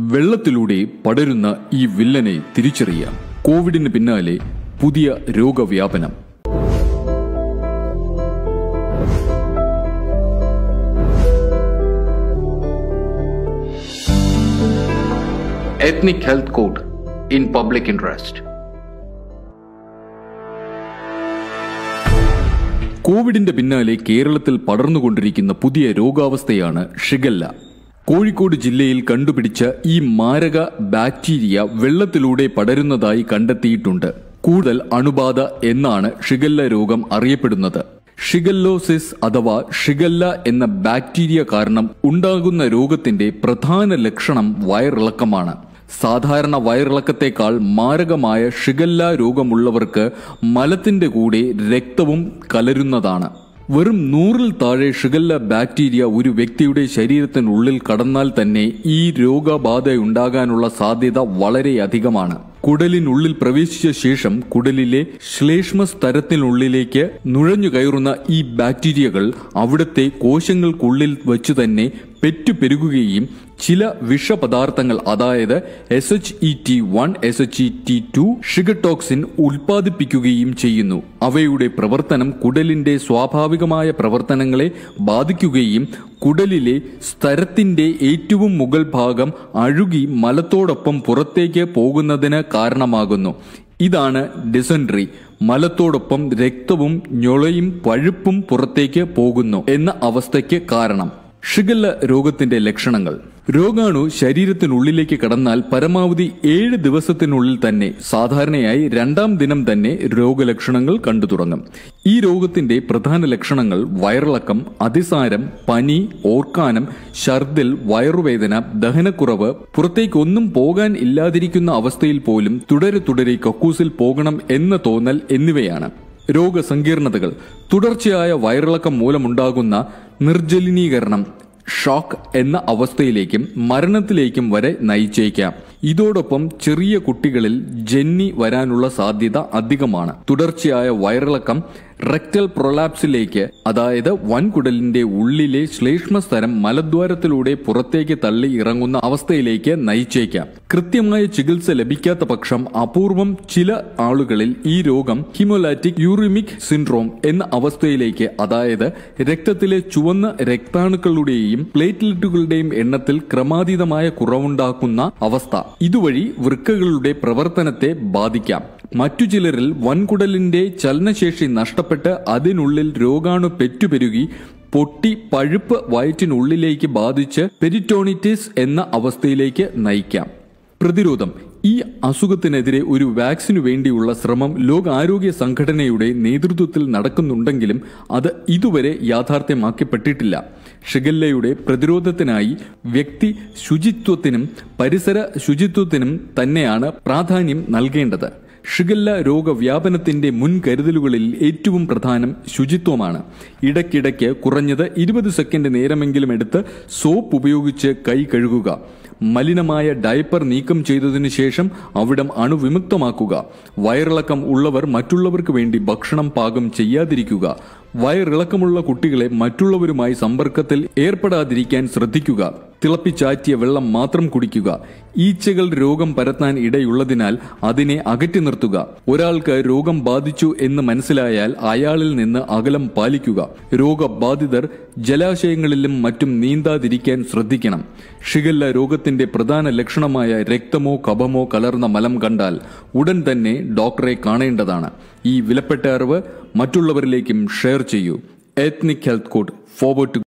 വെള്ളത്തിലൂടെ പടരുന്ന ഈ വില്ലനെ തിരിച്ചറിയാം കോവിഡിന് പിന്നാലെ പുതിയ രോഗവ്യാപനം Ethnic Health Code in Public Interest. കോവിഡിന്റെ പിന്നാലെ കേരളത്തിൽ പടർന്നുകൊണ്ടിരിക്കുന്ന പുതിയ രോഗാവസ്ഥയാണ് ഷിഗല്ല കോഴിക്കോട് ജില്ലയിൽ കണ്ടുപിടിച്ച ഈ മാരക ബാക്ടീരിയ വെള്ളത്തിലൂടെ പടരുന്നതായി കണ്ടെത്തിയിട്ടുണ്ട് കൂടുതൽ അണുബാധ എന്നാണ് ഷിഗല്ല രോഗം അറിയപ്പെടുന്നത് ഷിഗല്ലോസിസ് അഥവാ ഷിഗല്ല എന്ന ബാക്ടീരിയ കാരണം ഉണ്ടാകുന്ന രോഗത്തിന്റെ പ്രധാന ലക്ഷണം വയറിളക്കമാണ് സാധാരണ വയറിളക്കത്തേക്കാൾ മാരകമായ ഷിഗല്ല രോഗമുള്ളവർക്ക് മലത്തിന്റെ കൂടെ രക്തവും കലരുന്നതാണ് വെറും നൂറിൽ താഴെ ഷിഗല്ല ബാക്ടീരിയ ഒരു വ്യക്തിയുടെ ശരീരത്തിനുള്ളിൽ കടന്നാൽ തന്നെ ഈ രോഗബാധയുണ്ടാകാനുള്ള സാധ്യത വളരെ അധികമാണ് കുടലിനുള്ളിൽ പ്രവേശിച്ച ശേഷം കുടലിലെ ശ്ലേഷ്മ സ്തരത്തിനുള്ളിലേക്ക് നുഴഞ്ഞു കയറുന്ന ഈ ബാക്ടീരിയകൾ അവിടുത്തെ കോശങ്ങൾക്കുള്ളിൽ വച്ചു തന്നെ പെറ്റുപെരുകുകയും ചില വിഷപദാർത്ഥങ്ങൾ അതായത് S H E T one S H E T two shiga toxin ഉൽപ്പാദിപ്പിക്കുകയും ചെയ്യുന്നു അവയുടെ പ്രവർത്തനം കുടലിന്റെ സ്വാഭാവികമായ പ്രവർത്തനങ്ങളെ ബാധിക്കുകയും കുടലിലെ സ്തരത്തിന്റെ ഏറ്റവും മുകൾ ഭാഗം അഴുകി മലത്തോടൊപ്പം പുറത്തേക്ക് പോകുന്നതിന് കാരണമാകുന്നു ഇതാണ് ഡിസൻട്രി മലത്തോടൊപ്പം രക്തവും ഞൊളയും പഴുപ്പും പുറത്തേക്ക് പോകുന്നു എന്ന അവസ്ഥയ്ക്ക് കാരണം ഷിഗല്ല രോഗത്തിന്റെ ലക്ഷണങ്ങൾ രോഗാണു ശരീരത്തിനുള്ളിലേക്ക് കടന്നാൽ പരമാവധി ഏഴ് ദിവസത്തിനുള്ളിൽ തന്നെ സാധാരണയായി രണ്ടാം ദിനം തന്നെ രോഗലക്ഷണങ്ങൾ കണ്ടു തുടങ്ങും ഈ രോഗത്തിന്റെ പ്രധാന ലക്ഷണങ്ങൾ വയറിളക്കം അതിസാരം പനി ഓർക്കാനം ഛർദിൽ വയറുവേദന ദഹനക്കുറവ് പുറത്തേക്ക് ഒന്നും പോകാൻ ഇല്ലാതിരിക്കുന്ന അവസ്ഥയിൽ പോലും തുടരെ തുടരെ കക്കൂസിൽ പോകണം എന്ന തോന്നൽ എന്നിവയാണ് രോഗസങ്കീർണതകൾ തുടർച്ചയായ വയറിളക്കം മൂലമുണ്ടാകുന്ന നിർജ്ജലിനീകരണം ഷോക്ക് എന്ന അവസ്ഥയിലേക്കും മരണത്തിലേക്കും വരെ നയിച്ചേക്കാം ഇതോടൊപ്പം ചെറിയ കുട്ടികളിൽ ജന്നി വരാനുള്ള സാധ്യത അധികമാണ് തുടർച്ചയായ വയറിളക്കം റെക്ടൽ പ്രൊലാപ്സിലേക്ക് അതായത് വൻകുടലിന്റെ ഉള്ളിലെ ശ്ലേഷ്മസ്തരം മലദ്വാരത്തിലൂടെ പുറത്തേക്ക് തള്ളി ഇറങ്ങുന്ന അവസ്ഥയിലേക്ക് നയിച്ചേക്കാം കൃത്യമായ ചികിത്സ ലഭിക്കാത്ത പക്ഷം അപൂർവം ചില ആളുകളിൽ ഈ രോഗം ഹിമോലാറ്റിക് യൂറിമിക് സിൻഡ്രോം എന്ന അവസ്ഥയിലേക്ക് അതായത് രക്തത്തിലെ ചുവന്ന രക്താണുക്കളുടെയും പ്ലേറ്റ്ലെറ്റുകളുടെയും എണ്ണത്തിൽ ക്രമാതീതമായ കുറവുണ്ടാക്കുന്ന അവസ്ഥ ഇതുവഴി വൃക്കകളുടെ പ്രവർത്തനത്തെ ബാധിക്കാം മറ്റു ചിലരിൽ വൻകുടലിന്റെ ചലനശേഷി നഷ്ടപ്പെട്ട് അതിനുള്ളിൽ രോഗാണു പെറ്റുപെരുകി പൊട്ടി പഴുപ്പ് വയറ്റിനുള്ളിലേക്ക് ബാധിച്ച് പെരിറ്റോണിറ്റിസ് എന്ന അവസ്ഥയിലേക്ക് നയിക്കാം പ്രതിരോധം ഈ അസുഖത്തിനെതിരെ ഒരു വാക്സിനു വേണ്ടിയുള്ള ശ്രമം ലോകാരോഗ്യ സംഘടനയുടെ നേതൃത്വത്തിൽ നടക്കുന്നുണ്ടെങ്കിലും അത് ഇതുവരെ യാഥാർത്ഥ്യമാക്കപ്പെട്ടിട്ടില്ല ഷിഗല്ലയുടെ പ്രതിരോധത്തിനായി വ്യക്തി ശുചിത്വത്തിനും പരിസര ശുചിത്വത്തിനും തന്നെയാണ് പ്രാധാന്യം നൽകേണ്ടത് ഷിഗല്ല രോഗവ്യാപനത്തിന്റെ മുൻകരുതലുകളിൽ ഏറ്റവും പ്രധാനം ശുചിത്വമാണ് ഇടയ്ക്കിടയ്ക്ക് കുറഞ്ഞത് ഇരുപത് സെക്കൻഡ് നേരമെങ്കിലും എടുത്ത് സോപ്പ് ഉപയോഗിച്ച് കൈ കഴുകുക മലിനമായ ഡയപ്പർ നീക്കം ചെയ്തതിനു ശേഷം അവിടം അണുവിമുക്തമാക്കുക വയറിളക്കം ഉള്ളവർ മറ്റുള്ളവർക്ക് വേണ്ടി ഭക്ഷണം പാകം ചെയ്യാതിരിക്കുക വയറിളക്കമുള്ള കുട്ടികളെ മറ്റുള്ളവരുമായി സമ്പർക്കത്തിൽ ഏർപ്പെടാതിരിക്കാൻ ശ്രദ്ധിക്കുക തിളപ്പിച്ചാറ്റിയ വെള്ളം മാത്രം കുടിക്കുക ഈച്ചകൾ രോഗം പരത്താൻ ഇടയുള്ളതിനാൽ അതിനെ അകറ്റി നിർത്തുക ഒരാൾക്ക് രോഗം ബാധിച്ചു എന്ന് മനസ്സിലായാൽ അയാളിൽ നിന്ന് അകലം പാലിക്കുക രോഗബാധിതർ ജലാശയങ്ങളിലും മറ്റും നീന്താതിരിക്കാൻ ശ്രദ്ധിക്കണം ഷിഗല്ല രോഗത്തിന്റെ പ്രധാന ലക്ഷണമായ രക്തമോ കഫമോ കലർന്ന മലം കണ്ടാൽ ഉടൻ തന്നെ ഡോക്ടറെ കാണേണ്ടതാണ് ഈ വിലപ്പെട്ട അറിവ് മറ്റുള്ളവരിലേക്കും ഷെയർ ചെയ്യൂ ethnic health code forward to